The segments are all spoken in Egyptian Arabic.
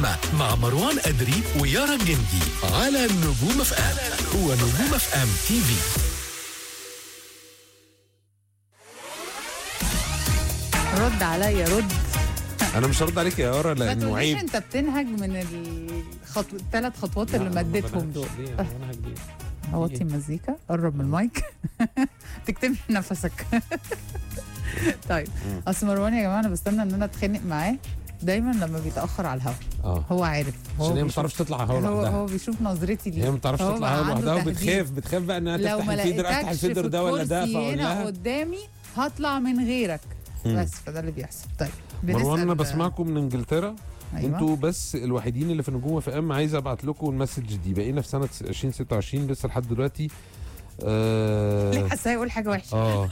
الزحمة مع مروان أدري ويارا الجندي على نجوم اف ام ونجوم اف ام تي في رد عليا رد انا مش هرد عليك يا يارا ما لانه تقوليش عيب انت بتنهج من الخطو... الثلاث خطوات اللي لا، ما مديتهم بنهجش. دول ليه؟ أنا بنهج ليه؟ هوطي المزيكا قرب من المايك تكتمش نفسك طيب مم. اصل مروان يا جماعه انا بستنى ان انا اتخانق معاه دايما لما بيتاخر على الهوا اه هو عارف هو عشان هي ما بيشوف- بتعرفش تطلع هوا هو لوحدها هو بيشوف نظرتي ليه هي ما بتعرفش هو تطلع بقى هوا عنده لوحدها تهديد. وبتخاف بتخاف بقى انها لو تفتح ما الفيدر افتح لقيتكش في الفيدر ده ولا ده الكرسي فاقول هنا لها قدامي هطلع من غيرك مم. بس فده اللي بيحصل طيب مروان انا بنسأل- بسمعكم من انجلترا أيوة. انتوا بس الوحيدين اللي في نجوم اف ام عايز ابعت لكم المسج دي بقينا في سنه 2026 لسه لحد دلوقتي ليه اه حاسه هيقول حاجه وحشه اه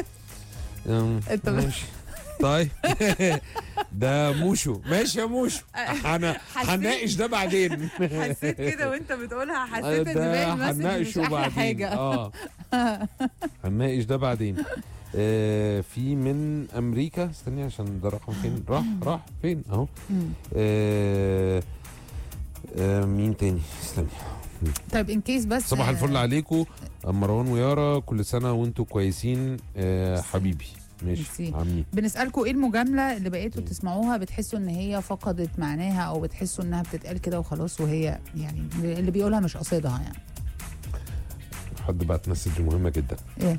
أم، أنت بس- ماشي طيب ده موشو ماشي يا موشو انا حسيت- هنناقش ده بعدين حسيت كده وانت بتقولها حسيت ان باقي ده المسج مش هنناقشه احلى بعدين حاجه اه هنناقش ده بعدين آه في من امريكا استني عشان ده رقم فين راح راح فين اهو مم. آه آه مين تاني استني طيب ان كيس بس صباح آه، الفل عليكم مروان ويارا كل سنه وانتم كويسين آه حبيبي ماشي ميرسي. عمي بنسالكم ايه المجامله اللي بقيتوا تسمعوها بتحسوا ان هي فقدت معناها او بتحسوا انها بتتقال كده وخلاص وهي يعني اللي بيقولها مش قصدها يعني حد بعت مسج مهمه جدا ايه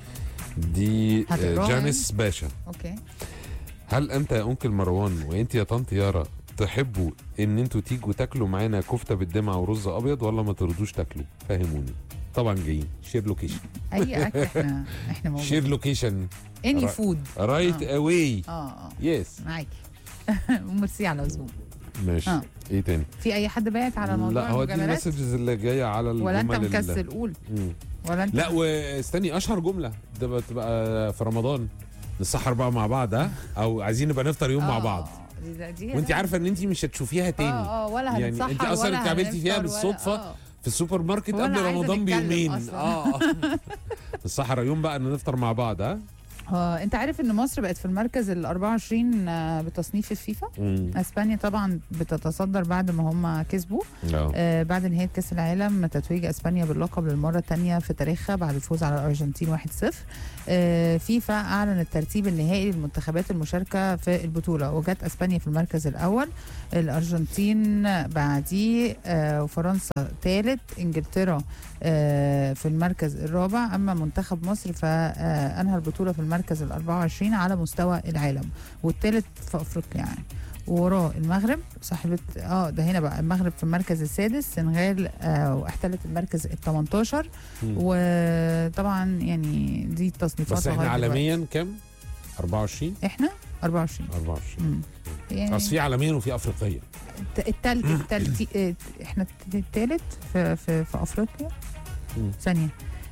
دي آه هتقراها جانيس باشا اوكي هل انت يا انكل مروان وانت يا طنط يارا تحبوا ان انتوا تيجوا تاكلوا معانا كفته بالدمعه ورز ابيض ولا ما ترضوش تاكلوا فهموني طبعا جايين شير لوكيشن اي اكل احنا احنا موجودين شير لوكيشن اني را- فود رايت آه. اواي اه اه يس معاكي ميرسي على الزوم ماشي آه. ايه تاني في اي حد باعت على موضوع لا هو دي المجاملات المسجز اللي جايه على ولا انت الجمل ال- مكسل قول مم. ولا انت لا واستني اشهر جمله ده بتبقى في رمضان نسحر بقى مع بعض ها او عايزين نبقى نفطر يوم مع آه، بعض دي دي وانت عارفه ان انت مش هتشوفيها تاني اه اه ولا يعني هنتسحر انت أصلاً ولا اتقابلتي فيها هنفطر ولا- بالصدفة. آه. في السوبر ماركت وأنا قبل عايزة رمضان نتكلم بيومين أصلاً. اه الصحراء يوم بقى ان نفطر مع بعض ها اه انت عارف ان مصر بقت في المركز ال 24 آه، بتصنيف الفيفا مم. اسبانيا طبعا بتتصدر بعد ما هم كسبوا اه آه بعد نهايه كاس العالم تتويج اسبانيا باللقب للمره الثانيه في تاريخها بعد الفوز على الارجنتين 1-0 آه فيفا اعلن الترتيب النهائي للمنتخبات المشاركه في البطوله وجت اسبانيا في المركز الاول الارجنتين بعديه آه وفرنسا ثالث انجلترا آه في المركز الرابع اما منتخب مصر فانهى البطوله في المركز ال 24 على مستوى العالم والثالث في افريقيا يعني ووراه المغرب صاحبة اه ده هنا بقى المغرب في المركز السادس السنغال آه واحتلت المركز ال 18 مم. وطبعا يعني دي التصنيفات بس احنا لغاية دلوقتي. عالميا كام 24 احنا 24 24 مم. يعني اصل في عالميا وفي افريقيا الت- التالت التالت آه، احنا التالت في في, في افريقيا مم. ثانيه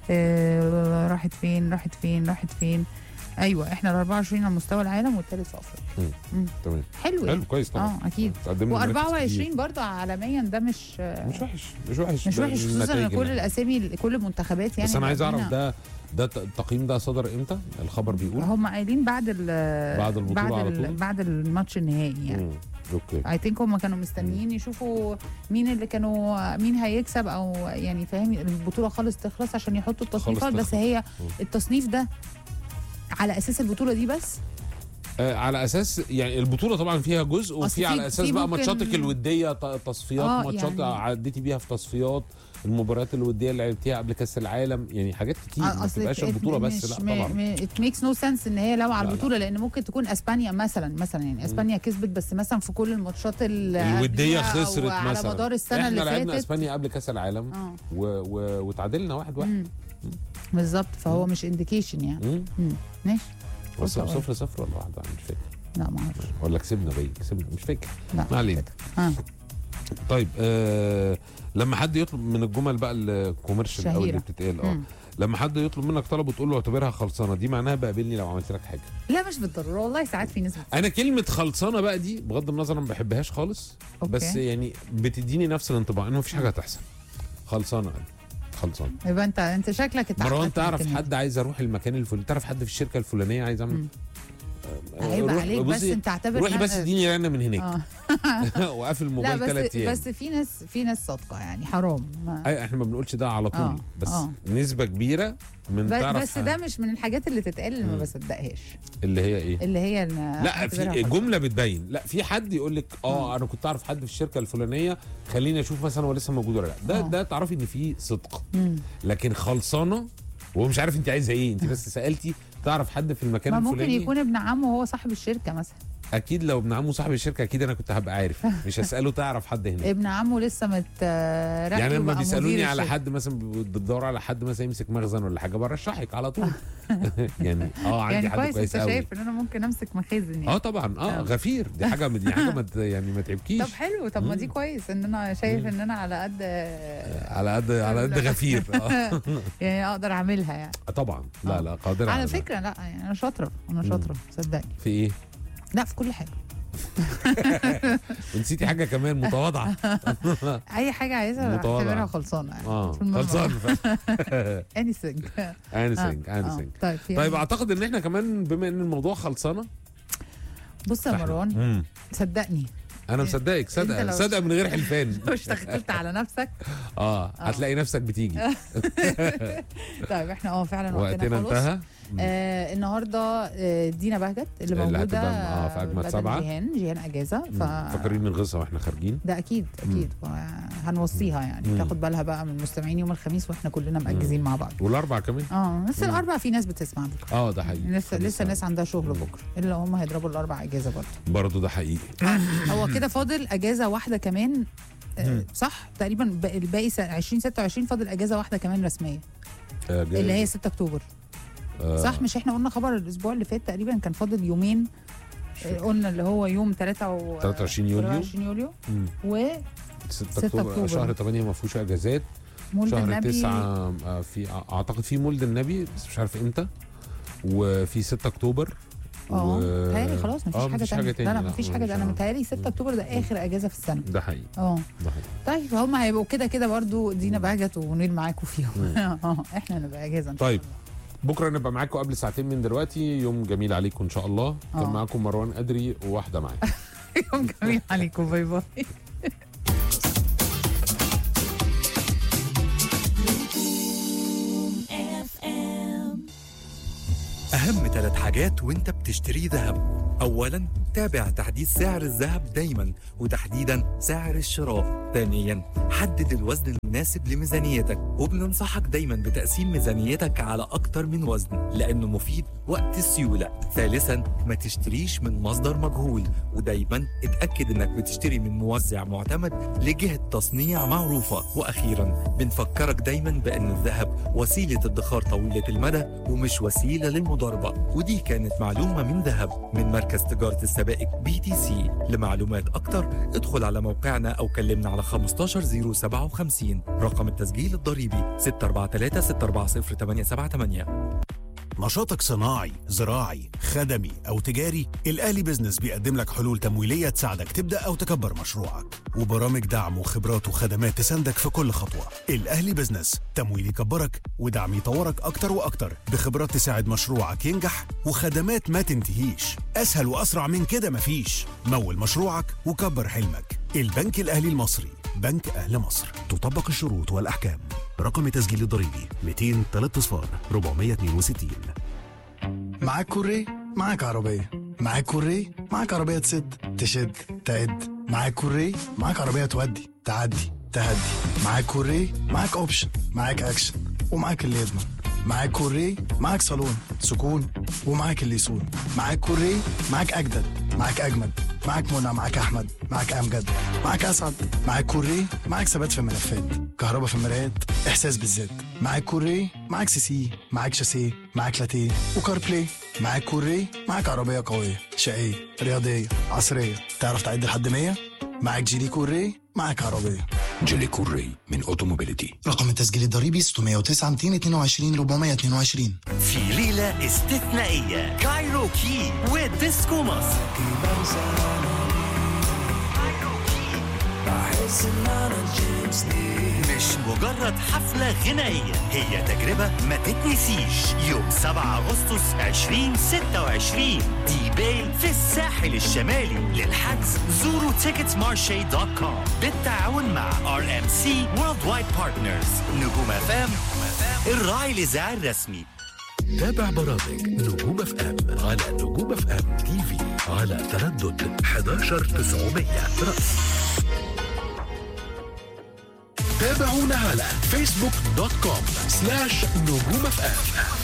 آه راحت فين راحت فين راحت فين ايوه احنا ال 24 على مستوى العالم والتالت في افريقيا مم. تمام حلو حلو كويس طبعا اه اكيد تقدمنا مراكز كتير. و24 برضه عالميا ده مش مش وحش مش وحش مش ده وحش خصوصا النتائج ان كل اللي- الاسامي كل المنتخبات يعني بس انا عايز اعرف عاملينها- ده ده الت- التقييم ده صدر امتى الخبر بيقول هم قايلين بعد ال بعد البطولة بعد على ال- طول؟ بعد الماتش النهائي يعني مم. اوكي اي ثينك هم كانوا مستنيين يشوفوا مين اللي كانوا مين هيكسب او يعني فاهم البطوله خالص تخلص عشان يحطوا التصنيفات خالص بس هي مم. التصنيف ده على اساس البطوله دي بس آه على اساس يعني البطوله طبعا فيها جزء أصل وفي في- على اساس في بقى ممكن- ماتشاتك الوديه ط- تصفيات آه، ماتشات يعني- عديتي بيها في تصفيات المباريات الوديه اللي لعبتيها قبل كاس العالم يعني حاجات كتير ما اصل بتبقاش it- البطوله it- بس مش- لا م- طبعا م- it makes no sense ان هي لو على لا، لا. البطوله لان ممكن تكون اسبانيا مثلا مثلا يعني اسبانيا كسبت بس مثلا في كل الماتشات ال- الوديه قبلها أو خسرت على مثلا مدار السنه احنا اللي لعبنا فاتت اسبانيا قبل كاس العالم اه و... و... وتعادلنا واحد واحد مم. بالظبط فهو مش انديكيشن يعني مم. مم. ماشي بس فرصة صفر صفر ولا واحد واحد مش فاكر لا ما اعرفش ولا كسبنا باين كسبنا مش فاكر لا ما علينا اه طيب آه لما حد يطلب من الجمل بقى الكوميرشال او اللي شهيرة. بتتقال اه مم. لما حد يطلب منك طلب وتقول له اعتبرها خلصانه دي معناها بقابلني لو عملت لك حاجه لا مش بالضروره والله ساعات في ناس بت- انا كلمه خلصانه بقى دي بغض النظر انا ما بحبهاش خالص أوكي. بس يعني بتديني نفس الانطباع انه مفيش حاجه هتحصل خلصانه خلصانه يبقى انت انت شكلك اتعقدت مروان من تعرف الكلمة حد عايز اروح المكان الفلاني تعرف حد في الشركه الفلانيه عايز اعمل مم. عيب روح- عليك بس بصي، انت اعتبر روحي إنها- بس اديني رنه من هناك اه وقفل لا الموبايل ثلاث بس ايام بس في ناس في ناس صادقه يعني حرام ما أي احنا ما بنقولش ده على طول آه، بس آه. نسبه كبيره من ب- تعرف بس ده مش من الحاجات اللي تتقال اللي ما مم. بصدقهاش اللي هي ايه اللي هي إن لا أعتبرها في حرام. جمله بتبين لا في حد يقول لك اه انا كنت اعرف حد في الشركه الفلانيه خليني اشوف مثلا هو لسه موجود ولا لا ده آه. ده تعرفي ان في صدق مم. لكن خلصانه وهو مش عارف انت عايزه ايه انت بس سالتي تعرف حد في المكان ما ممكن الفلاني يكون ابن عمه وهو صاحب الشركه مثلا اكيد لو ابن عمه صاحب الشركه اكيد انا كنت هبقى عارف مش هساله تعرف حد هنا ابن عمه لسه مترقي يعني لما وبقى بيسالوني مدير على الشركة. حد مثلا بتدور على حد مثلا يمسك مخزن ولا حاجه برشحك على طول يعني اه عندي يعني حد كويس كويس انت قوي شايف ان انا ممكن امسك مخازن يعني اه طبعا اه آه. غفير دي حاجه دي حاجه ما ت- يعني ما تعبكيش طب حلو طب ما دي مم. كويس ان انا شايف مم. ان انا على قد على قد على قد غفير آه. يعني اقدر اعملها يعني طبعا لا آه. لا قادر على ده. فكره لا يعني انا شاطره انا شاطره صدقني في ايه لا في كل حاجه ونسيتي حاجه كمان متواضعه اي حاجه عايزها متواضعة. اعتبرها خلصانه يعني اه في المجموع. خلصان anything انسنج آه، انسنج آه. طيب في طيب يعني- اعتقد ان احنا كمان بما ان الموضوع خلصانه بص يا فإحنا- مروان مم. صدقني انا مصدقك أنت صدق لو- صدق من غير حلفان لو اشتغلت على نفسك اه هتلاقي نفسك بتيجي طيب احنا اه فعلا وقتنا وقتنا خلص انتهى آه النهارده آه دينا بهجت اللي اللي موجوده هتبقى- آه، في أجمد بدل سبعة. جيهان جيهان اجازه ف فاكرين نغصها واحنا خارجين ده اكيد اكيد هنوصيها يعني مم. تاخد بالها بقى من المستمعين يوم الخميس واحنا كلنا مأجزين مع بعض والاربع كمان اه بس مم. الاربع في ناس بتسمع بكره اه ده حقيقي لسه لسه ناس عندها شغل مم. بكره الا هم هيضربوا الاربع اجازه برضه برضه ده حقيقي هو كده فاضل اجازه واحده كمان آه، مم. صح تقريبا ب- الباقي س- 2026 فاضل اجازه واحده كمان رسميه آه، جاي- اللي هي 6 اكتوبر آه، صح مش احنا قلنا خبر الاسبوع اللي فات تقريبا كان فاضل يومين آه، قلنا اللي هو يوم 3 و 23 يوليو 23 يوليو مم. ومولد 6 6 اكتوبر أكتوبر. شهر 8 ما فيهوش اجازات شهر النبي 9 آه، في اعتقد في مولد النبي بس مش عارف امتى وفي 6 اكتوبر اه و- متهيألي خلاص مفيش آه، حاجه مفيش تانية حاجة تانية، لا لا لا، مفيش حاجه مفيش ده انا حاجة. متهيألي 6 اكتوبر ده اخر اجازه في السنه ده حقيقي اه ده حقيقي طيب هم هيبقوا كده كده برضو دينا بهجت ونيل معاكم فيهم اه احنا نبقى اجازه إن شاء طيب. الله. بكره نبقى معاكم قبل ساعتين من دلوقتي يوم جميل عليكم ان شاء الله كان آه. معاكم مروان ادري وواحده معايا يوم جميل عليكم باي باي أهم ثلاث حاجات وأنت بتشتري ذهب أولا تابع تحديث سعر الذهب دايما وتحديدا سعر الشراء ثانيا حدد الوزن المناسب لميزانيتك وبننصحك دايما بتقسيم ميزانيتك على أكتر من وزن لأنه مفيد وقت السيولة ثالثا ما تشتريش من مصدر مجهول ودايما اتأكد انك بتشتري من موزع معتمد لجهة تصنيع معروفة وأخيرا بنفكرك دايما بأن الذهب وسيلة ادخار طويلة المدى ومش وسيلة للمضاربة ودي كانت معلومة من ذهب من مركز تجارة السبائك بي تي سي لمعلومات أكتر ادخل على موقعنا أو كلمنا على 15057 رقم التسجيل الضريبي 643 640 878 نشاطك صناعي زراعي خدمي أو تجاري الأهلي بيزنس بيقدم لك حلول تمويلية تساعدك تبدأ أو تكبر مشروعك وبرامج دعم وخبرات وخدمات تساندك في كل خطوة الأهلي بيزنس تمويل يكبرك ودعم يطورك أكتر وأكتر بخبرات تساعد مشروعك ينجح وخدمات ما تنتهيش أسهل وأسرع من كده مفيش مول مشروعك وكبر حلمك البنك الأهلي المصري بنك أهل مصر تطبق الشروط والأحكام رقم تسجيل الضريبي 200 3 صفار 462 معاك كوري معاك عربية معاك كوري معاك عربية تسد تشد تعد معاك كوري معاك عربية تودي تعدي تهدي معاك كوري معاك اوبشن معاك اكشن ومعاك اللي يضمن معاك كوري معاك صالون سكون ومعاك اللي يسون معاك كوري معاك اجدد معاك اجمد معاك منى معاك احمد معاك امجد معاك اسعد معاك كوري معاك ثبات في الملفات كهرباء في المرايات احساس بالذات معاك كوري معاك سي سي معاك شاسيه معاك لاتيه وكار بلاي معاك كوري معاك عربيه قويه شقيه رياضيه عصريه تعرف تعد لحد 100 معاك جيلي كوري معاك عربيه جيلي كوري من اوتوموبيليتي رقم التسجيل الضريبي 609 222 422 في ليلة استثنائية كايروكي وديسكو مصر مش مجرد حفلة غنائية هي تجربة ما تتنسيش يوم 7 أغسطس 2026 دي بيل في الساحل الشمالي للحجز زوروا مارشي دوت كوم بالتعاون مع ار ام سي وورلد وايد بارتنرز نجوم افام الراعي الإذاعي الرسمي تابع برامج نجوم اف ام على نجوم اف ام تي في على تردد 11900 رأس تابعونا على فيسبوك دوت كوم سلاش نجوم اف ام